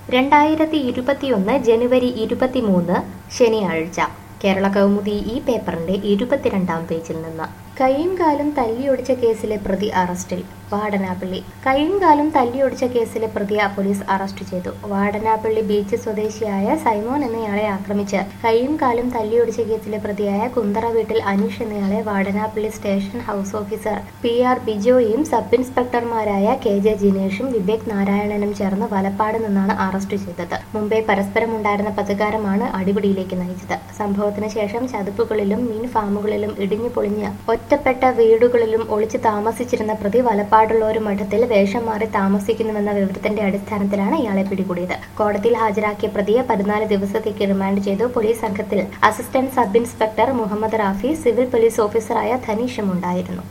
രണ്ടായിരത്തി ഇരുപത്തിയൊന്ന് ജനുവരി ഇരുപത്തിമൂന്ന് ശനിയാഴ്ച കേരള കൗമുദി ഈ പേപ്പറിന്റെ ഇരുപത്തിരണ്ടാം പേജിൽ നിന്ന് കൈയും കാലും തല്ലിയൊടിച്ച കേസിലെ പ്രതി അറസ്റ്റിൽ വാടനാപ്പള്ളി കൈയും കാലും തല്ലിയൊടിച്ച കേസിലെ പ്രതിയെ പോലീസ് അറസ്റ്റ് ചെയ്തു വാടനാപ്പള്ളി ബീച്ച് സ്വദേശിയായ സൈമോൻ എന്നയാളെ ആക്രമിച്ച് കൈയും കാലും തല്ലിയൊടിച്ച കേസിലെ പ്രതിയായ കുന്തറ വീട്ടിൽ അനീഷ് എന്നയാളെ Vadanappally station house officer P R ബിജോയും സബ് ഇൻസ്പെക്ടർമാരായ കെ ജെ ജിനേഷും വിവേക് നാരായണനും ചേർന്ന് വലപ്പാട് നിന്നാണ് അറസ്റ്റ് ചെയ്തത് മുമ്പേ പരസ്പരം ഉണ്ടായിരുന്ന പ്രതികാരമാണ് അടിപിടിയിലേക്ക് നയിച്ചത് സംഭവത്തിന് ശേഷം ചതുപ്പുകളിലും മീൻ ഫാമുകളിലും ഇടിഞ്ഞു പൊളിഞ്ഞ് ഒറ്റപ്പെട്ട വീടുകളിലും ഒളിച്ചു താമസിച്ചിരുന്ന പ്രതി വലപ്പാടുള്ള ഒരു മഠത്തിൽ വേഷം മാറി താമസിക്കുന്നുവെന്ന വിവരത്തിന്റെ അടിസ്ഥാനത്തിലാണ് ഇയാളെ പിടികൂടിയത് കോടതിയിൽ ഹാജരാക്കിയ പ്രതിയെ പതിനാല് ദിവസത്തേക്ക് റിമാൻഡ് ചെയ്തു പോലീസ് സംഘത്തിൽ assistant sub inspector Muhammad Rafi civil police ഓഫീസറായ ധനീഷും ഉണ്ടായിരുന്നു